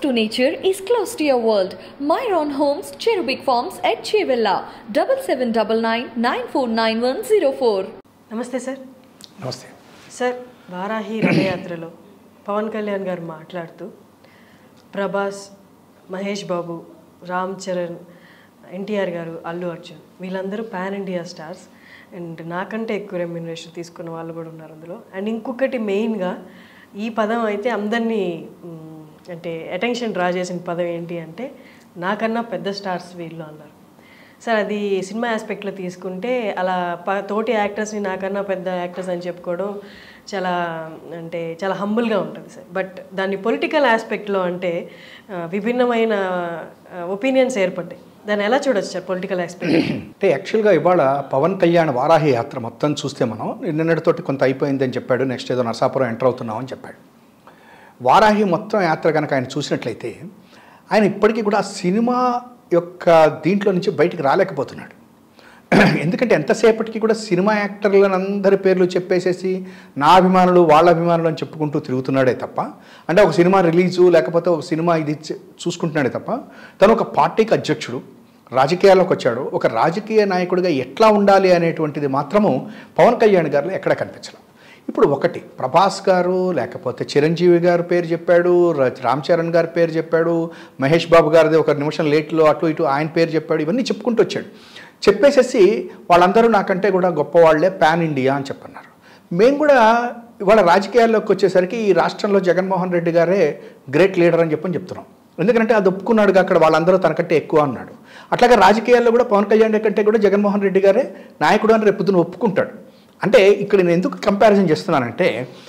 to nature is close to your world. Myron Homes, Cherubic Farms at Chevilla, 7799 నమస్తే sir నమస్తే sir Varahi రథయాత్రలో పవన్ కళ్యాణ్ గారు మాట్లాడుతూ ప్రభాస్ మహేష్ బాబు రామ్ చరణ్ ఎన్టీఆర్ గారు అల్లు అర్జున్ వీళ్ళందరూ పాన్ ఇండియా స్టార్స్ అండ్ నాకంటే ఎక్కువ రెమ్యునరేషన్ తీసుకున్న వాళ్ళు కూడా ఉన్నారు అందులో అండ్ ఇంకొకటి మెయిన్గా ఈ పదం అయితే అందరినీ మ్, అంటే అటెన్షన్ డ్రా చేసిన పదం ఏంటి అంటే నాకన్నా పెద్ద స్టార్స్ వీళ్ళు అన్నారు సార్ అది సినిమా ఆస్పెక్ట్లో తీసుకుంటే అలా ప తోటి యాక్టర్స్ని నాకన్నా పెద్ద యాక్టర్స్ అని చెప్పుకోవడం చాలా అంటే చాలా హంబుల్గా ఉంటుంది సార్ బట్ దాన్ని పొలిటికల్ ఆస్పెక్ట్లో అంటే ఆ, విభిన్నమైన ఒపీనియన్స్ ఏర్పడ్డాయి దాన్ని ఎలా చూడొచ్చు సార్ పొలిటికల్ ఆస్పెక్ట్ అంటే యాక్చువల్గా ఇవాళ పవన్ కళ్యాణ్ వారాహి యాత్ర మొత్తం చూస్తే మనం నిన్నటితోటి కొంత అయిపోయిందని చెప్పాడు నెక్స్ట్ ఏదో నరసాపురం ఎంటర్ అవుతున్నామని చెప్పాడు వారాహి మొత్తం యాత్ర కనుక ఆయన చూసినట్లయితే ఆయన ఇప్పటికీ కూడా ఆ సినిమా యొక్క దీంట్లో నుంచి బయటికి రాలేకపోతున్నాడు ఎందుకంటే ఎంతసేపటికి కూడా సినిమా యాక్టర్లను అందరి పేర్లు చెప్పేసేసి నా అభిమానులు వాళ్ళ అభిమానులు అని చెప్పుకుంటూ తిరుగుతున్నాడే తప్ప అంటే ఒక సినిమా రిలీజు లేకపోతే ఒక సినిమా ఇది చే- చూసుకుంటున్నాడే తప్ప తను ఒక పార్టీకి అధ్యక్షుడు రాజకీయాల్లోకి వచ్చాడు ఒక రాజకీయ నాయకుడిగా ఎట్లా ఉండాలి అనేటువంటిది మాత్రము పవన్ కళ్యాణ్ గారిలో ఎక్కడ కనిపించలేదు ఇప్పుడు ఒకటి ప్రభాస్ గారు లేకపోతే చిరంజీవి గారి పేరు చెప్పాడు ర- రామ్ చరణ్ గారి పేరు చెప్పాడు మహేష్ బాబు గారిది ఒక నిమిషం లేట్లో అటు ఇటు ఆయన పేరు చెప్పాడు ఇవన్నీ చెప్పుకుంటూ వచ్చాడు చెప్పేసేసి వాళ్ళందరూ నాకంటే కూడా గొప్పవాళ్లే పాన్ ఇండియా అని చెప్పన్నారు మేము కూడా ఇవాళ రాజకీయాల్లోకి వచ్చేసరికి ఈ రాష్ట్రంలో జగన్మోహన్ రెడ్డి గారే గ్రేట్ లీడర్ అని చెప్పని చెప్తున్నాం ఎందుకంటే అది ఒప్పుకున్నాడుగా అక్కడ వాళ్ళందరూ తనకంటే ఎక్కువ అన్నాడు అట్లాగే రాజకీయాల్లో కూడా పవన్ కళ్యాణ్ కంటే కూడా జగన్మోహన్ రెడ్డి గారే నాయకుడు అని రేపు పొద్దున ఒప్పుకుంటాడు అంటే ఇక్కడ నేను ఎందుకు కంపారిజన్ చేస్తున్నానంటే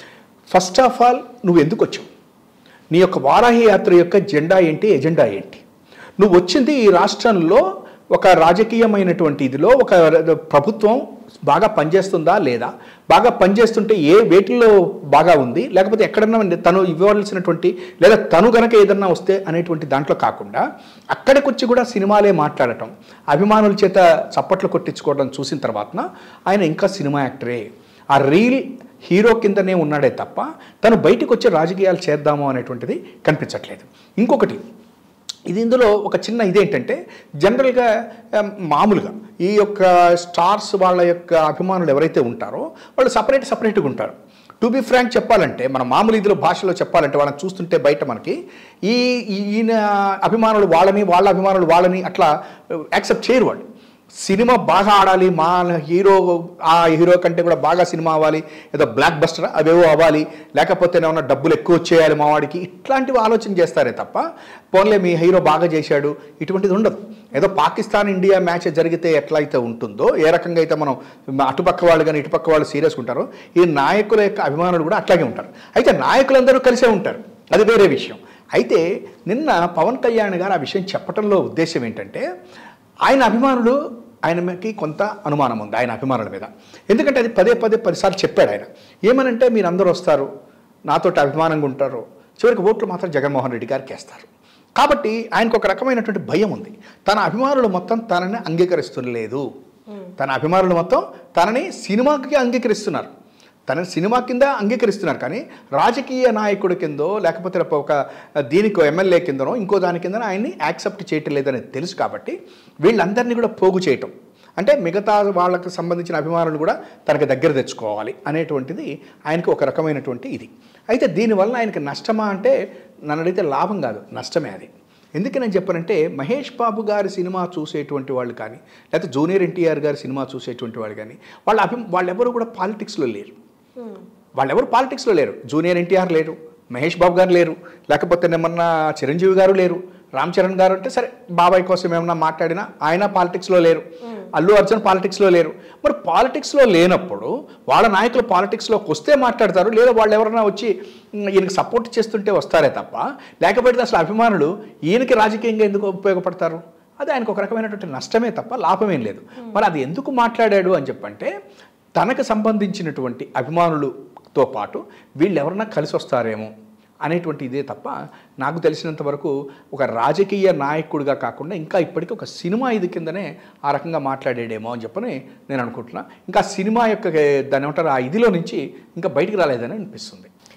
ఫస్ట్ ఆఫ్ ఆల్ నువ్వు ఎందుకు వచ్చావు నీ యొక్క వారాహి యాత్ర యొక్క జెండా ఏంటి ఎజెండా ఏంటి నువ్వు వచ్చింది ఈ రాష్ట్రంలో ఒక రాజకీయమైనటువంటి ఇదిలో ఒక ప్రభుత్వం బాగా పనిచేస్తుందా లేదా బాగా పనిచేస్తుంటే ఏ వేటిల్లో బాగా ఉంది లేకపోతే ఎక్కడన్నా తను ఇవ్వవలసినటువంటి లేదా తను గనక ఏదన్నా వస్తే అనేటువంటి దాంట్లో కాకుండా అక్కడికి వచ్చి కూడా సినిమాలే మాట్లాడటం అభిమానుల చేత చప్పట్లు కొట్టించుకోవడం చూసిన తర్వాతన ఆయన ఇంకా సినిమా యాక్టరే ఆ రీల్ హీరో కిందనే ఉన్నాడే తప్ప తను బయటకు వచ్చి రాజకీయాలు చేద్దాము అనేటువంటిది కనిపించట్లేదు ఇంకొకటి ఇది ఇందులో ఒక చిన్న ఇదేంటంటే జనరల్గా ఆ, మామూలుగా ఈ యొక్క స్టార్స్ వాళ్ళ యొక్క అభిమానులు ఎవరైతే ఉంటారో వాళ్ళు సపరేట్ సపరేట్గా ఉంటారు టు బి ఫ్రాంక్ చెప్పాలంటే మన మామూలు ఇదిలో భాషలో చెప్పాలంటే వాళ్ళని చూస్తుంటే బయట మనకి ఈ ఈ- ఈయన అభిమానులు వాళ్ళని వాళ్ళ అభిమానులు వాళ్ళని అట్లా యాక్సెప్ట్ చేయరు వాళ్ళు సినిమా బాగా ఆడాలి మా హీరో ఆ హీరో కంటే కూడా బాగా సినిమా అవ్వాలి ఏదో బ్లాక్ బస్టర్ అవేవో అవ్వాలి లేకపోతే ఏమన్నా డబ్బులు ఎక్కువ వచ్చేయాలి మా వాడికి ఇట్లాంటివి ఆలోచన చేస్తారే తప్ప పోన్లే మీ హీరో బాగా చేశాడు ఇటువంటిది ఉండదు ఏదో పాకిస్తాన్ ఇండియా మ్యాచ్ జరిగితే ఎట్లయితే ఉంటుందో ఏ రకంగా అయితే మనం అటుపక్క వాళ్ళు కానీ ఇటుపక్క వాళ్ళు సీరియస్ ఉంటారో ఈ నాయకుల యొక్క అభిమానులు కూడా అట్లాగే ఉంటారు అయితే నాయకులందరూ కలిసే ఉంటారు అది వేరే విషయం అయితే నిన్న పవన్ కళ్యాణ్ గారు ఆ విషయం చెప్పడంలో ఉద్దేశం ఏంటంటే ఆయన అభిమానులు ఆయనకి కొంత అనుమానం ఉంది ఆయన అభిమానుల మీద ఎందుకంటే అది పదే పదే పదిసార్లు చెప్పాడు ఆయన ఏమనంటే మీరు అందరూ వస్తారు నాతోటి అభిమానంగా ఉంటారు చివరికి ఓట్లు మాత్రం జగన్మోహన్ రెడ్డి గారికి వేస్తారు కాబట్టి ఆయనకు ఒక రకమైనటువంటి భయం ఉంది తన అభిమానులు మొత్తం తనని అంగీకరిస్తులేదు తన అభిమానులు మొత్తం తనని సినిమాకి అంగీకరిస్తున్నారు తన సినిమా కింద అంగీకరిస్తున్నారు కానీ రాజకీయ నాయకుడి కిందో లేకపోతే ఒక దీనికి ఎమ్మెల్యే కిందనో ఇంకో దాని కింద ఆయన్ని యాక్సెప్ట్ చేయటం లేదని తెలుసు కాబట్టి వీళ్ళందరినీ కూడా పోగు చేయటం అంటే మిగతా వాళ్ళకి సంబంధించిన అభిమానులు కూడా తనకి దగ్గర తెచ్చుకోవాలి అనేటువంటిది ఆయనకి ఒక రకమైనటువంటి ఇది అయితే దీనివల్ల ఆయనకి నష్టమా అంటే నన్ను అడిగితే లాభం కాదు నష్టమే అది ఎందుకు నేను చెప్పానంటే మహేష్ బాబు గారి సినిమా చూసేటువంటి వాళ్ళు కానీ లేకపోతే జూనియర్ ఎన్టీఆర్ గారి సినిమా చూసేటువంటి వాళ్ళు కానీ వాళ్ళ అభి వాళ్ళెవరూ కూడా పాలిటిక్స్లో లేరు వాళ్ళెవరు పాలిటిక్స్లో లేరు జూనియర్ ఎన్టీఆర్ లేరు మహేష్ బాబు గారు లేరు లేకపోతే ఏమన్నా చిరంజీవి గారు లేరు రామ్ చరణ్ గారు అంటే సరే బాబాయ్ కోసం ఏమన్నా మాట్లాడినా ఆయన పాలిటిక్స్లో లేరు అల్లు అర్జున్ పాలిటిక్స్లో లేరు మరి పాలిటిక్స్లో లేనప్పుడు వాళ్ళ నాయకులు పాలిటిక్స్లోకి వస్తే మాట్లాడతారు లేదా వాళ్ళు ఎవరైనా వచ్చి "ఉమ్, ఈయనకి సపోర్ట్ చేస్తుంటే వస్తారే తప్ప లేకపోతే అసలు అభిమానులు ఈయనకి రాజకీయంగా ఎందుకు ఉపయోగపడతారు అది ఆయనకు ఒక రకమైనటువంటి నష్టమే తప్ప లాభమేం లేదు మరి అది ఎందుకు మాట్లాడాడు అని చెప్పంటే తనకు సంబంధించినటువంటి అభిమానులతో పాటు వీళ్ళు ఎవరన్నా కలిసి వస్తారేమో అనేటువంటి ఇదే తప్ప నాకు తెలిసినంత వరకు ఒక రాజకీయ నాయకుడిగా కాకుండా ఇంకా ఇప్పటికీ ఒక సినిమా ఇది కిందనే ఆ రకంగా మాట్లాడేడేమో అని చెప్పని నేను అనుకుంటున్నా ఇంకా సినిమా యొక్క దాని ఏమంటారు ఆ ఇదిలో నుంచి ఇంకా బయటికి రాలేదని అనిపిస్తుంది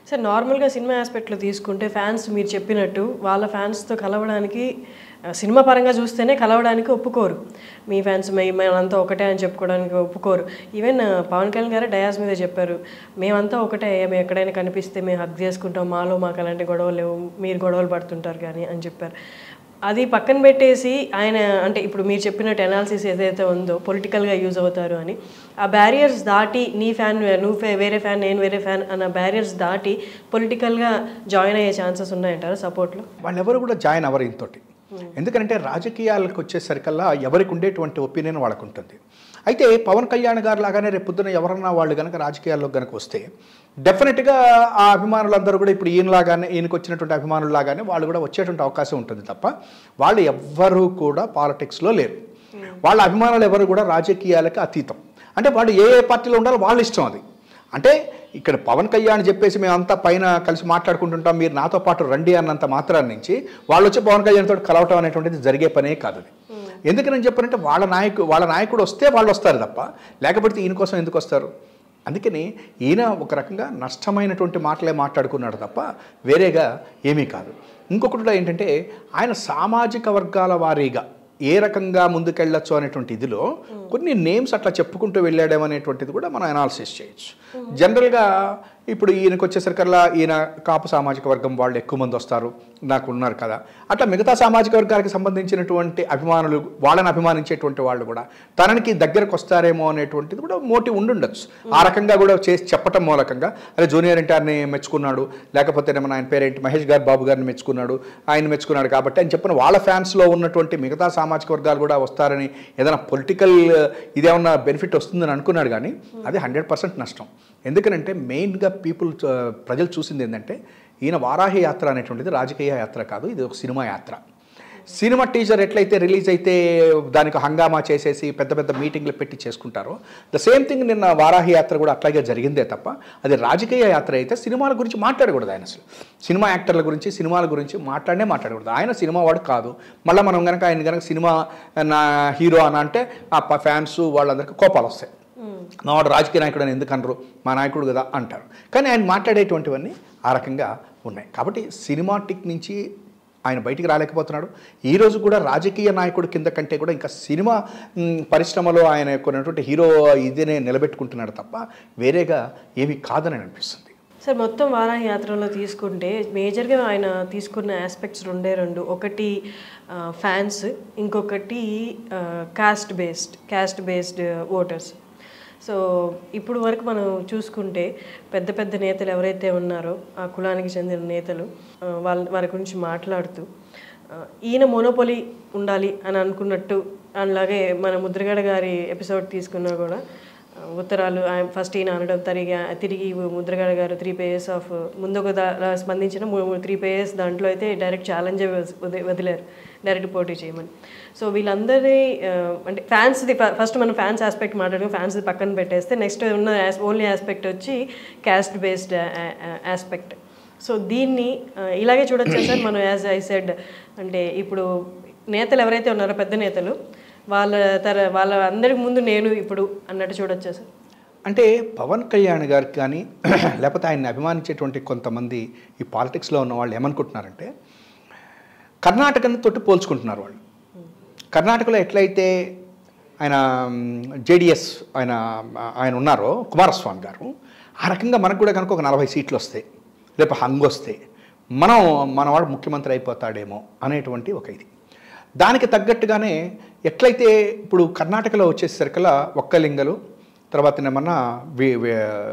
సార్ నార్మల్గా సినిమా ఆస్పెక్ట్లో తీసుకుంటే ఫ్యాన్స్ మీరు చెప్పినట్టు వాళ్ళ ఫ్యాన్స్తో కలవడానికి ఆ, సినిమా పరంగా చూస్తేనే కలవడానికి ఒప్పుకోరు మీ ఫ్యాన్స్ మే మేమంతా ఒకటే అని చెప్పుకోవడానికి ఒప్పుకోరు ఈవెన్ ఆ, పవన్ కళ్యాణ్ గారు డయాస్ మీద చెప్పారు మేమంతా ఒకటే మేము ఎక్కడైనా కనిపిస్తే మేము హక్ చేసుకుంటాం మాలో మాకు అలాంటి గొడవలు లేవు మీరు గొడవలు పడుతుంటారు కానీ అని చెప్పారు అది పక్కన పెట్టేసి ఆయన అంటే ఇప్పుడు మీరు చెప్పినట్టు అనాలిసిస్ ఏదైతే ఉందో పొలిటికల్గా యూజ్ అవుతారు అని ఆ బ్యారియర్స్ దాటి నీ ఫ్యాన్ నువ్వు ఫే- వేరే ఫ్యాన్ నేను వేరే ఫ్యాన్ అన్న బ్యారియర్స్ దాటి పొలిటికల్గా జాయిన్ అయ్యే ఛాన్సెస్ ఉన్నాయంటారు సపోర్ట్లో వాళ్ళెవరు కూడా జాయిన్ అవ్వరు ఇంతోటి ఎందుకంటే రాజకీయాలకు వచ్చేసరికల్లా ఎవరికి ఉండేటువంటి ఒపీనియన్ వాళ్ళకు ఉంటుంది అయితే పవన్ కళ్యాణ్ గారు లాగానే రేపు పొద్దున ఎవరన్నా వాళ్ళు కనుక రాజకీయాల్లో కనుక వస్తే డెఫినెట్గా ఆ అభిమానులందరూ కూడా ఇప్పుడు ఈయనలాగానే ఈయనకు వచ్చినటువంటి అభిమానులాగానే వాళ్ళు కూడా వచ్చేటువంటి అవకాశం ఉంటుంది తప్ప వాళ్ళు ఎవ్వరూ కూడా పాలిటిక్స్లో లేరు వాళ్ళ అభిమానులు ఎవరు కూడా రాజకీయాలకు అతీతం అంటే వాళ్ళు ఏ ఏ పార్టీలో ఉండాలో వాళ్ళ ఇష్టం అది అంటే ఇక్కడ పవన్ కళ్యాణ్ చెప్పేసి మేమంతా పైన కలిసి మాట్లాడుకుంటుంటాం మీరు నాతో పాటు రండి అన్నంత మాత్రాన్ని నుంచి వాళ్ళు వచ్చి పవన్ కళ్యాణ్ తోటి కలవటం అనేటువంటిది జరిగే పనే కాదు అది ఎందుకు నేను చెప్పానంటే వాళ్ళ నాయకు వాళ్ళ నాయకుడు వస్తే వాళ్ళు వస్తారు తప్ప లేకపోతే ఈయన కోసం ఎందుకు వస్తారు అందుకని ఈయన ఒక రకంగా నష్టమైనటువంటి మాటలే మాట్లాడుకున్నాడు తప్ప వేరేగా ఏమీ కాదు ఇంకొకటి కూడా ఏంటంటే ఆయన సామాజిక వర్గాల వారీగా ఏ రకంగా ముందుకెళ్ళొచ్చు అనేటువంటి ఇదిలో కొన్ని నేమ్స్ అట్లా చెప్పుకుంటూ వెళ్ళాడేమనేటువంటిది కూడా మనం అనాలిసిస్ చేయొచ్చు జనరల్గా ఇప్పుడు ఈయనకు వచ్చేసరికల్లా ఈయన కాపు సామాజిక వర్గం వాళ్ళు ఎక్కువ మంది వస్తారు నాకు ఉన్నారు కదా అట్లా మిగతా సామాజిక వర్గాలకు సంబంధించినటువంటి అభిమానులు వాళ్ళని అభిమానించేటువంటి వాళ్ళు కూడా తననికి దగ్గరకు వస్తారేమో అనేటువంటిది కూడా మోటివ్ ఉండుండొచ్చు ఆ రకంగా కూడా చేసి చెప్పటం మూలకంగా అదే జూనియర్ ఎన్టీఆర్ని మెచ్చుకున్నాడు లేకపోతే ఏమన్నా ఆయన పేరేంటి మహేష్ గారు బాబు గారిని మెచ్చుకున్నాడు ఆయన మెచ్చుకున్నాడు కాబట్టి అని చెప్పిన వాళ్ళ ఫ్యాన్స్లో ఉన్నటువంటి మిగతా సామాజిక వర్గాలు కూడా వస్తారని ఏదైనా పొలిటికల్ ఇదేమన్నా బెనిఫిట్ వస్తుందని అనుకున్నాడు కానీ అది హండ్రెడ్ పర్సెంట్ నష్టం ఎందుకనంటే మెయిన్గా పీపుల్ ప్రజలు చూసింది ఏంటంటే ఈయన వారాహి యాత్ర అనేటువంటిది రాజకీయ యాత్ర కాదు ఇది ఒక సినిమా యాత్ర సినిమా టీజర్ ఎట్లయితే రిలీజ్ అయితే దానికి హంగామా చేసేసి పెద్ద పెద్ద మీటింగ్లు పెట్టి చేసుకుంటారో ద సేమ్ థింగ్ నిన్న వారాహి యాత్ర కూడా అట్లాగే జరిగిందే తప్ప అది రాజకీయ యాత్ర అయితే సినిమాల గురించి మాట్లాడకూడదు ఆయన అసలు సినిమా యాక్టర్ల గురించి సినిమాల గురించి మాట్లాడనే మాట్లాడకూడదు ఆయన సినిమా వాడు కాదు మళ్ళీ మనం కనుక ఆయన కనుక సినిమా నా హీరో అని అంటే ఆ ఫ్యాన్స్ వాళ్ళందరికీ కోపాలు వస్తాయి మా వాడు రాజకీయ నాయకుడు అని ఎందుకు అనరు మా నాయకుడు కదా అంటారు కానీ ఆయన మాట్లాడేటువంటివన్నీ ఆ రకంగా ఉన్నాయి కాబట్టి సినిమాటిక్ నుంచి ఆయన బయటికి రాలేకపోతున్నాడు ఈ రోజు కూడా రాజకీయ నాయకుడు కింద కంటే కూడా ఇంకా సినిమా మ్, పరిశ్రమలో ఆయన కొన్నటువంటి హీరో ఇదేనే నిలబెట్టుకుంటున్నాడు తప్ప వేరేగా ఏమీ కాదని అనిపిస్తుంది సార్ మొత్తం వారాహి యాత్రలో తీసుకుంటే మేజర్గా ఆయన తీసుకున్న ఆస్పెక్ట్స్ రెండే రెండు ఒకటి ఫ్యాన్స్ ఇంకొకటి caste based caste based voters so ఇప్పుడు వరకు మనం చూసుకుంటే పెద్ద పెద్ద నేతలు ఎవరైతే ఉన్నారో ఆ కులానికి చెందిన నేతలు ఆ, వాళ్ళ వారి గురించి మాట్లాడుతూ ఆ, ఈయన మోనోపొలి ఉండాలి అని అనుకున్నట్టు అలాగే మన ముద్రగడ గారి ఎపిసోడ్ తీసుకున్నా కూడా ఆ, ఉత్తరాలు ఆయన ఫస్ట్ ఈయన అనడం తిరిగి తిరిగి ముద్రగడ గారు త్రీ పేజెస్ ఆఫ్ ముందు ఒక దా- స్పందించిన త్రీ పేజెస్ దాంట్లో అయితే డైరెక్ట్ ఛాలెంజ్ వదిలేరు డైరెక్ట్ పోటీ చేయమని సో వీళ్ళందరి ఆ, అంటే ఫ్యాన్స్ది ఫస్ట్ మనం ఫ్యాన్స్ ఆస్పెక్ట్ మాట్లాడుకుని ఫ్యాన్స్ది పక్కన పెట్టేస్తే నెక్స్ట్ ఉన్న ఓన్లీ ఆస్పెక్ట్ వచ్చి క్యాస్ట్ బేస్డ్ ఆస్పెక్ట్ సో దీన్ని ఆ, ఇలాగే చూడొచ్చా సార్ మనం యాజ్ ఐ సెడ్ అంటే ఇప్పుడు నేతలు ఎవరైతే ఉన్నారో పెద్ద నేతలు వాళ్ళ తర వాళ్ళ అందరికి ముందు నేను ఇప్పుడు అన్నట్టు చూడొచ్చా సార్ అంటే పవన్ కళ్యాణ్ గారికి కానీ లేకపోతే ఆయన్ని అభిమానించేటువంటి కొంతమంది ఈ పాలిటిక్స్లో ఉన్న వాళ్ళు ఏమనుకుంటున్నారంటే కర్ణాటకను తోటి పోల్చుకుంటున్నారు వాళ్ళు కర్ణాటకలో ఎట్లయితే ఆయన జేడిఎస్ ఆయన ఆయన ఉన్నారో కుమారస్వామి గారు ఆ రకంగా మనకు కూడా కనుక ఒక నలభై సీట్లు వస్తాయి రేపు హంగ్ వస్తే మనం మనవాడు ముఖ్యమంత్రి అయిపోతాడేమో అనేటువంటి ఒక ఇది దానికి తగ్గట్టుగానే ఎట్లయితే ఇప్పుడు కర్ణాటకలో వచ్చేసరికల్లా ఒక్కలింగలు తర్వాత ఏమన్నా వి- వి-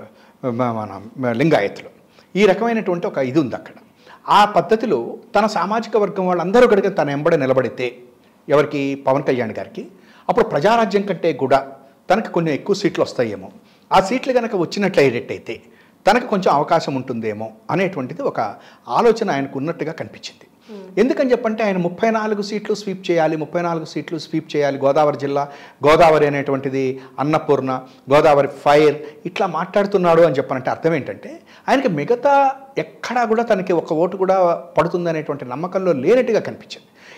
మన లింగాయతులు ఈ రకమైనటువంటి ఒక ఇది ఉంది అక్కడ ఆ పద్ధతిలో తన సామాజిక వర్గం వాళ్ళందరూ కనుక తన ఎంబడి నిలబడితే ఎవరికి పవన్ కళ్యాణ్ గారికి అప్పుడు ప్రజారాజ్యం కంటే కూడా తనకు కొన్ని ఎక్కువ సీట్లు వస్తాయేమో ఆ సీట్లు కనుక వచ్చినట్లయితే తనకు కొంచెం అవకాశం ఉంటుందేమో అనేటువంటిది ఒక ఆలోచన ఆయనకు ఉన్నట్టుగా కనిపించింది ఎందుకని చెప్పంటే ఆయన ముప్పై నాలుగు సీట్లు స్వీప్ చేయాలి ముప్పై నాలుగు సీట్లు స్వీప్ చేయాలి గోదావరి జిల్లా గోదావరి అనేటువంటిది అన్నపూర్ణ గోదావరి ఫైర్ ఇట్లా మాట్లాడుతున్నాడు అని చెప్పనంటే అర్థం ఏంటంటే ఆయనకి మిగతా ఎక్కడా కూడా తనకి ఒక ఓటు కూడా పడుతుంది అనేటువంటి నమ్మకంలో లేనట్టుగా కనిపించింది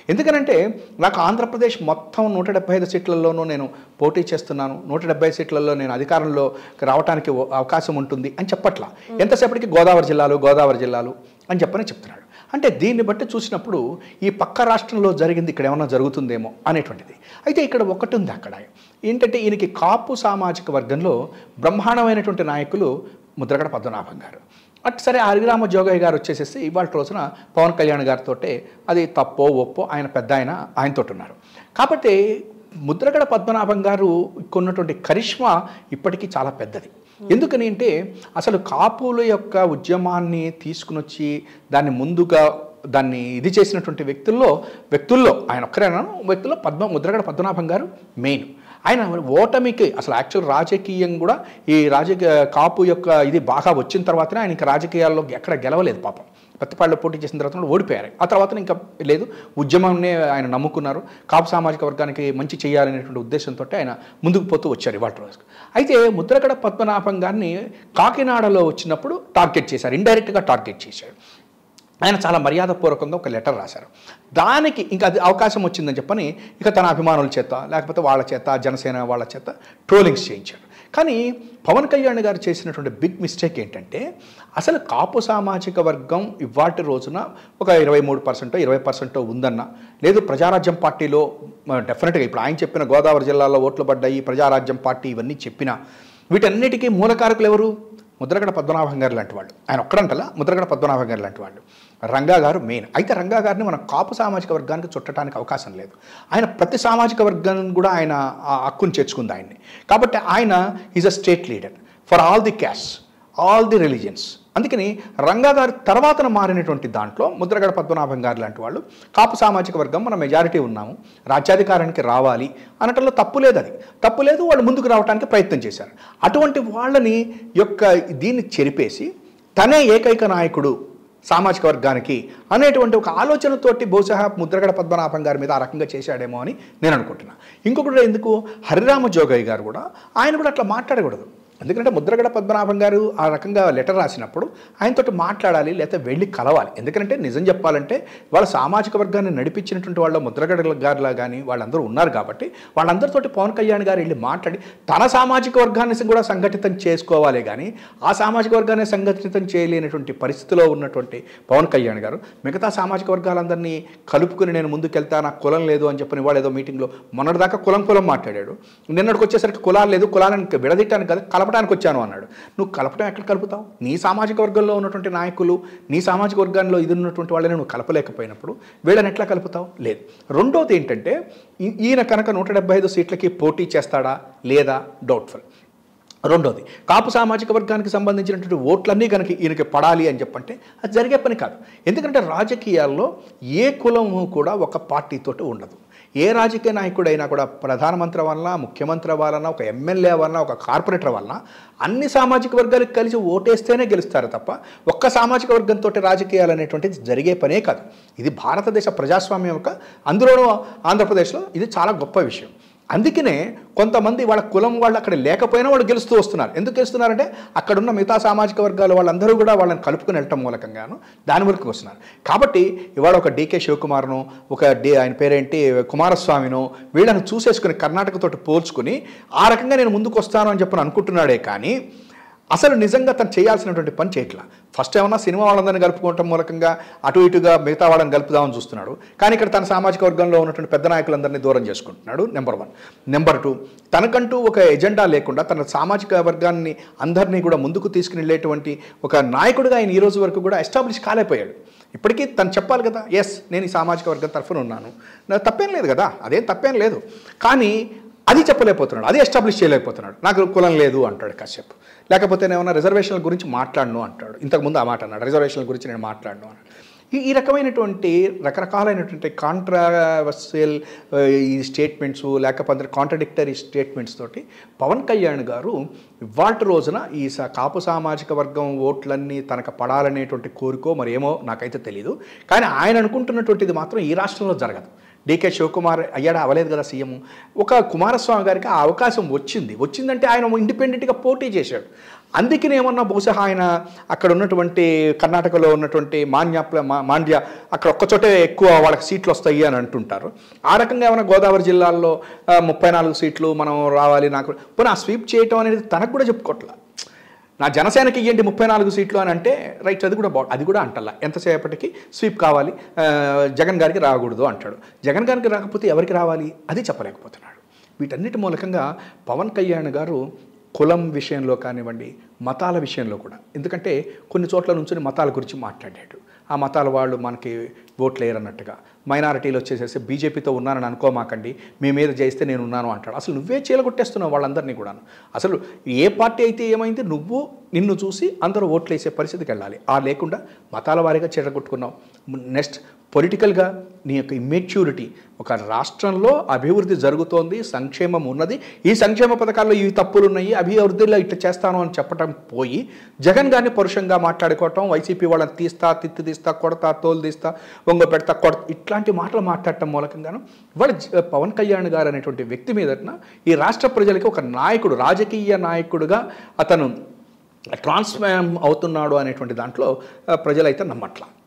ఎందుకనంటే నాకు ఆంధ్రప్రదేశ్ మొత్తం నూట డెబ్బై ఐదు సీట్లలోనూ నేను పోటీ చేస్తున్నాను నూట డెబ్బై సీట్లలో నేను అధికారంలో రావడానికి ఓ- అవకాశం ఉంటుంది అని చెప్పట్లా ఎంతసేపటికి గోదావరి జిల్లాలు గోదావరి జిల్లాలు అని చెప్పని చెప్తున్నాడు అంటే దీన్ని బట్టి చూసినప్పుడు ఈ పక్క రాష్ట్రంలో జరిగింది ఇక్కడ ఏమన్నా జరుగుతుందేమో అనేటువంటిది అయితే ఇక్కడ ఒకటి ఉంది అక్కడ ఏంటంటే ఈయనకి కాపు సామాజిక వర్గంలో బ్రహ్మాండమైనటువంటి నాయకులు ముద్రగడ పద్మనాభం గారు అటు సరే హరిరామ జోగయ్య గారు వచ్చేసేసి ఇవాళ రోజున పవన్ కళ్యాణ్ గారితో అది తప్పో ఒప్పో ఆయన పెద్ద ఆయన ఆయనతో ఉన్నారు కాబట్టి ముద్రగడ పద్మనాభం గారు కొన్నటువంటి కరిష్మా ఇప్పటికీ చాలా పెద్దది ఎందుకని అంటే అసలు కాపుల యొక్క ఉద్యమాన్ని తీసుకుని వచ్చి దాన్ని ముందుగా దాన్ని ఇది చేసినటువంటి వ్యక్తుల్లో వ్యక్తుల్లో ఆయన ఒక్కరేనా వ్యక్తుల్లో పద్మ ముద్రగడ పద్మనాభం గారు మెయిన్ ఆయన ఓటమికి అసలు యాక్చువల్ రాజకీయం కూడా ఈ రాజకీయ కాపు యొక్క ఇది బాగా వచ్చిన తర్వాతనే ఆయన ఇంకా రాజకీయాల్లో ఎక్కడ గెలవలేదు పాపం పత్తిపాడులో పోటీ చేసిన తర్వాత కూడా ఓడిపోయారు ఆ తర్వాత ఇంకా లేదు ఉద్యమాన్నే ఆయన నమ్ముకున్నారు కాపు సామాజిక వర్గానికి మంచి చేయాలనేటువంటి ఉద్దేశంతో ఆయన ముందుకు పోతూ వచ్చారు ఇవాళ రోజు అయితే ముద్రగడ పద్మనాభం గారిని కాకినాడలో వచ్చినప్పుడు టార్గెట్ చేశారు ఇండైరెక్ట్గా టార్గెట్ చేశారు ఆయన చాలా మర్యాదపూర్వకంగా ఒక లెటర్ రాశారు దానికి ఇంకా అది అవకాశం వచ్చిందని చెప్పని ఇక తన అభిమానుల చేత లేకపోతే వాళ్ళ చేత జనసేన వాళ్ళ చేత ట్రోలింగ్స్ చేయించాడు కానీ పవన్ కళ్యాణ్ గారు చేసినటువంటి బిగ్ మిస్టేక్ ఏంటంటే అసలు కాపు సామాజిక వర్గం ఇవాటి రోజున ఒక ఇరవై మూడు పర్సెంటో ఇరవై పర్సెంటో ఉందన్న లేదు ప్రజారాజ్యం పార్టీలో డెఫినెట్గా ఇప్పుడు ఆయన చెప్పిన గోదావరి జిల్లాలో ఓట్లు పడ్డాయి ప్రజారాజ్యం పార్టీ ఇవన్నీ చెప్పిన వీటన్నిటికీ మూలకారకులు ఎవరు ముద్రగడ పద్మనాభం గారు లాంటి వాళ్ళు ఆయన ఒక్కడంటలా ముద్రగడ పద్మనాభం గారు లాంటి వాళ్ళు రంగా గారు మెయిన్ అయితే రంగా గారిని మనం కాపు సామాజిక వర్గానికి చుట్టడానికి అవకాశం లేదు ఆయన ప్రతి సామాజిక వర్గాన్ని కూడా ఆయన ఆ హక్కును చేర్చుకుంది ఆయన్ని కాబట్టి ఆయన is a state leader for all the caste all the religions అందుకని రంగా గారు తర్వాతన మారినటువంటి దాంట్లో ముద్రగడ పద్మనాభం గారు లాంటి వాళ్ళు కాపు సామాజిక వర్గం మన మెజారిటీ ఉన్నాము రాజ్యాధికారానికి రావాలి అనటంలో తప్పు లేదు అది తప్పు లేదు వాళ్ళు ముందుకు రావడానికి ప్రయత్నం చేశారు అటువంటి వాళ్ళని యొక్క దీన్ని చెరిపేసి తనే ఏకైక నాయకుడు సామాజిక వర్గానికి అనేటువంటి ఒక ఆలోచనతోటి బహుశా ముద్రగడ పద్మనాభం గారి మీద ఆ రకంగా చేశాడేమో అని నేను అనుకుంటున్నా ఇంకొకటి ఎందుకు హరిరామ జోగయ్య గారు కూడా ఆయన కూడా అట్లా మాట్లాడకూడదు ఎందుకంటే ముద్రగడ పద్మనాభం గారు ఆ రకంగా లెటర్ రాసినప్పుడు ఆయనతోటి మాట్లాడాలి లేకపోతే వెళ్ళి కలవాలి ఎందుకంటే నిజం చెప్పాలంటే వాళ్ళ సామాజిక వర్గాన్ని నడిపించినటువంటి వాళ్ళ ముద్రగడ గారిలా కానీ వాళ్ళందరూ ఉన్నారు కాబట్టి వాళ్ళందరితోటి పవన్ కళ్యాణ్ గారు వెళ్ళి మాట్లాడి తన సామాజిక వర్గాన్ని కూడా సంఘటితం చేసుకోవాలి కానీ ఆ సామాజిక వర్గాన్ని సంఘటితం చేయలేనటువంటి పరిస్థితిలో ఉన్నటువంటి పవన్ కళ్యాణ్ గారు మిగతా సామాజిక వర్గాలందరినీ కలుపుకుని నేను ముందుకెళ్తా నాకు కులం లేదు అని చెప్పని వాడు ఏదో మీటింగ్లో మొన్నటిదాకా కులం కులం మాట్లాడాడు నిన్నటికి వచ్చేసరికి కులాలు లేదు కులాలను విడదీయటానికి కాదు కలపడానికి వచ్చాను అన్నాడు నువ్వు కలపడం ఎక్కడ కలుపుతావు నీ సామాజిక వర్గంలో ఉన్నటువంటి నాయకులు నీ సామాజిక వర్గంలో ఇది ఉన్నటువంటి వాళ్ళని నువ్వు కలపలేకపోయినప్పుడు వీళ్ళని ఎట్లా కలుపుతావు లేదు రెండోది ఏంటంటే ఈ- ఈయన కనుక నూట డెబ్బై ఐదు సీట్లకి పోటీ చేస్తాడా లేదా డౌట్ఫుల్ రెండోది కాపు సామాజిక వర్గానికి సంబంధించినటువంటి ఓట్లన్నీ కనుక ఈయనకి పడాలి అని చెప్పంటే అది జరిగే పని కాదు ఎందుకంటే రాజకీయాల్లో ఏ కులము కూడా ఒక పార్టీతోటి ఉండదు ఏ రాజకీయ నాయకుడైనా కూడా ప్రధానమంత్రి వలన ముఖ్యమంత్రి వలన ఒక ఎమ్మెల్యే వలన ఒక కార్పొరేటర్ వలన అన్ని సామాజిక వర్గాలకు కలిసి ఓటేస్తేనే గెలుస్తారు తప్ప ఒక్క సామాజిక వర్గంతో రాజకీయాలు అనేటువంటిది జరిగే పనే కాదు ఇది భారతదేశ ప్రజాస్వామ్యం యొక్క అందులోనూ ఆంధ్రప్రదేశ్లో ఇది చాలా గొప్ప విషయం అందుకనే కొంతమంది వాళ్ళ కులం వాళ్ళు అక్కడ లేకపోయినా వాళ్ళు గెలుస్తూ వస్తున్నారు ఎందుకు గెలుస్తున్నారంటే అక్కడ ఉన్న మిగతా సామాజిక వర్గాలు వాళ్ళందరూ కూడా వాళ్ళని కలుపుకుని వెళ్ళటం మూలకంగాను దాని వరకు వస్తున్నారు కాబట్టి ఇవాళ ఒక డీకే శివకుమార్ను ఒక డి ఆయన పేరేంటి కుమారస్వామిను వీళ్ళని చూసేసుకుని కర్ణాటకతోటి పోల్చుకుని ఆ రకంగా నేను ముందుకు వస్తాను అని చెప్పని అనుకుంటున్నాడే కానీ అసలు నిజంగా తను చేయాల్సినటువంటి పని చేయట్లా ఫస్ట్ ఏమన్నా సినిమా వాళ్ళందరినీ కలుపుకోవటం మూలకంగా అటు ఇటుగా మిగతా వాళ్ళని కలుపుదామని చూస్తున్నాడు కానీ ఇక్కడ తన సామాజిక వర్గంలో ఉన్నటువంటి పెద్ద నాయకులందరినీ దూరం చేసుకుంటున్నాడు నెంబర్ వన్ నెంబర్ టూ తనకంటూ ఒక ఎజెండా లేకుండా తన సామాజిక వర్గాన్ని అందరినీ కూడా ముందుకు తీసుకుని వెళ్ళేటువంటి ఒక నాయకుడిగా ఆయన ఈ రోజు వరకు కూడా ఎస్టాబ్లిష్ కాలేకపోయాడు ఇప్పటికీ తను చెప్పాలి కదా ఎస్ నేను ఈ సామాజిక వర్గం తరఫున ఉన్నాను నా తప్పేం లేదు కదా అదేం తప్పేం లేదు కానీ అది చెప్పలేకపోతున్నాడు అది ఎస్టాబ్లిష్ చేయలేకపోతున్నాడు నాకు కులం లేదు అంటాడు కాసేపు లేకపోతే నేను ఏమన్నా రిజర్వేషన్ల గురించి మాట్లాడను అంటాడు ఇంతకుముందు ఆ మాట అన్నాడు రిజర్వేషన్ల గురించి నేను మాట్లాడను అన్నాడు ఈ ఈ రకమైనటువంటి రకరకాలైనటువంటి కాంట్రావర్సియల్ ఈ స్టేట్మెంట్స్ లేకపోతే కాంట్రడిక్టరీ స్టేట్మెంట్స్ తోటి పవన్ కళ్యాణ్ గారు ఇవాళ రోజున ఈ స- కాపు సామాజిక వర్గం ఓట్లన్నీ తనకు పడాలనేటువంటి కోరికో మరి ఏమో నాకైతే తెలియదు కానీ ఆయన అనుకుంటున్నటువంటిది మాత్రం ఈ రాష్ట్రంలో జరగదు డీకే శివకుమార్ అయ్యాడా అవ్వలేదు కదా సీఎం ఒక కుమారస్వామి గారికి ఆ అవకాశం వచ్చింది వచ్చిందంటే ఆయన ఇండిపెండెంట్గా పోటీ చేశాడు అందుకని ఏమన్నా బహుశా ఆయన అక్కడ ఉన్నటువంటి కర్ణాటకలో ఉన్నటువంటి మాన్య ప్ల- మా- మాండ్య అక్కడ ఒక్కచోటే ఎక్కువ వాళ్ళకి సీట్లు వస్తాయి అని అంటుంటారు ఆ రకంగా ఏమైనా గోదావరి జిల్లాల్లో ఆ, ముప్పై నాలుగు సీట్లు మనం రావాలి నాకు పోనీ ఆ స్వీప్ చేయటం అనేది తనకు కూడా చెప్పుకోవట్లా నా జనసేనకి ఇవ్వండి ముప్పై నాలుగు సీట్లు అని అంటే రైట్ అది కూడా బాగు అది కూడా అంటల్లా ఎంతసేపటికి స్వీప్ కావాలి ఆ, జగన్ గారికి రాకూడదు అంటాడు జగన్ గారికి రాకపోతే ఎవరికి రావాలి అది చెప్పలేకపోతున్నాడు వీటన్నిటి మూలకంగా పవన్ కళ్యాణ్ గారు కులం విషయంలో కానివ్వండి మతాల విషయంలో కూడా ఎందుకంటే కొన్ని చోట్ల నుంచి మతాల గురించి మాట్లాడాడు ఆ మతాల వాళ్ళు మనకి ఓట్లు వేయరన్నట్టుగా మైనారిటీలు వచ్చేసేసి బీజేపీతో ఉన్నానని అనుకోమాకండి మీ మీద జయిస్తే నేను ఉన్నాను అంటాడు అసలు నువ్వే చీలగొట్టేస్తున్నావు వాళ్ళందరినీ కూడాను అసలు ఏ పార్టీ అయితే ఏమైంది నువ్వు నిన్ను చూసి అందరూ ఓట్లు వేసే పరిస్థితికి వెళ్ళాలి ఆ లేకుండా మతాల వారీగా చీలగొట్టుకున్నావు నెక్స్ట్ పొలిటికల్గా నీ యొక్క ఇమ్మెచ్యూరిటీ ఒక రాష్ట్రంలో అభివృద్ధి జరుగుతోంది సంక్షేమం ఉన్నది ఈ సంక్షేమ పథకాల్లో ఇవి తప్పులు ఉన్నాయి అభివృద్ధిలో ఇట్లా చేస్తాను అని చెప్పడం పోయి జగన్ గారిని పరుషంగా మాట్లాడుకోవటం వైసీపీ వాళ్ళని తీస్తా తిత్తి తీస్తా కొడతా తోలు తీస్తా ఒంగ పెడతా కొడ ఇట్లాంటి మాటలు మాట్లాడటం మూలకంగాను ఇవాళ జ- పవన్ కళ్యాణ్ గారు అనేటువంటి వ్యక్తి మీదన ఈ రాష్ట్ర ప్రజలకి ఒక నాయకుడు రాజకీయ నాయకుడుగా అతను ట్రాన్స్ఫార్మ్ అవుతున్నాడు అనేటువంటి దాంట్లో ఆ, ప్రజలైతే నమ్మట్లా